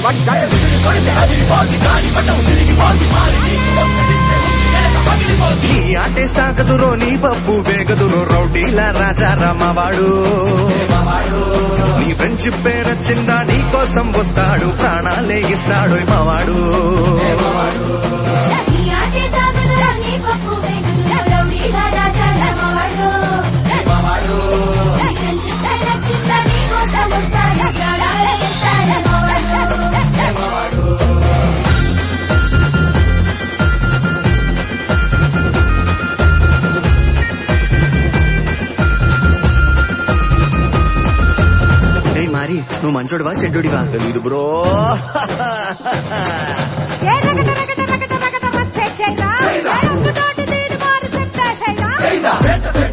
నీ ఆటే సాగదురో నీ పప్పు వేగదురో రౌడీల రాజా రామవాడు నీ ఫ్రెండ్షిప్ పేరొచ్చిందా నీ కోసం వస్తాడు ప్రాణాలే ఇస్తాడు మావాడు నీ ఆటే సాగుదురా నీ పప్పు వేగుదురా రౌడీలా రాజాల మావాడు. నీ ఫ్రెండ్షిప్ నచ్చిందా నీ కోసం వస్తాడా ప్రాణాలే ఇస్తాడా మావాడు. రే మారి నువ్వు మంచోడివా చెడ్డోడివా తెలీదు బ్రో ఏ రగడ రగడ రగడ రగడ వచ్చే చైనా ఏ ఒక్కతోటి దీని మారి సెట్టేసైనా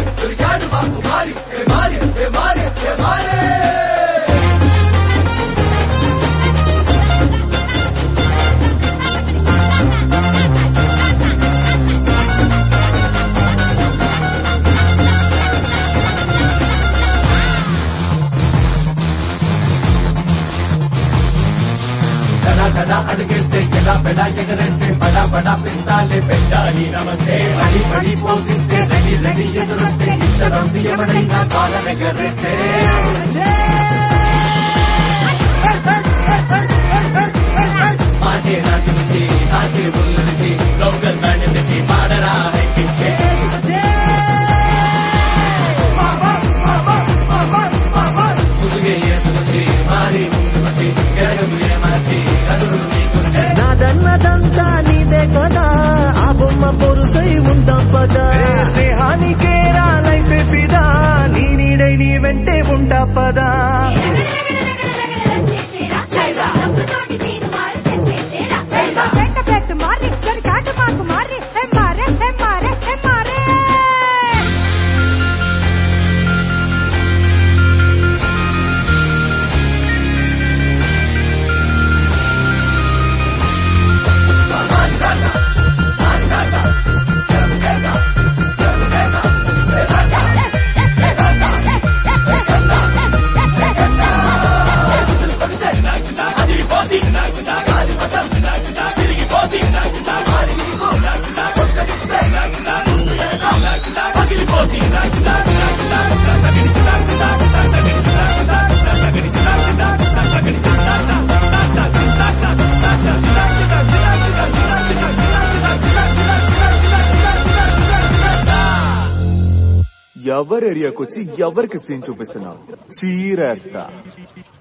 నాదన్నదంతా నీదే కదా ఆ బొమ్మ పొరుసై ఉందాం పదా స్నేహానికే రా లైఫ్ ఫిదా నీ నీడై నీ వెంటే ఉంటా పదా డబ్బుతోటి తీరు మారి సెట్టేసేరా. పెట్ట పెట్టు మారి దొరికాడు మాకు మారి హే మారే హే మారే హే మారే ఎవరి ఏరియాకి వచ్చి ఎవరికి సీన్ చూపిస్తున్నావు చీరేస్తా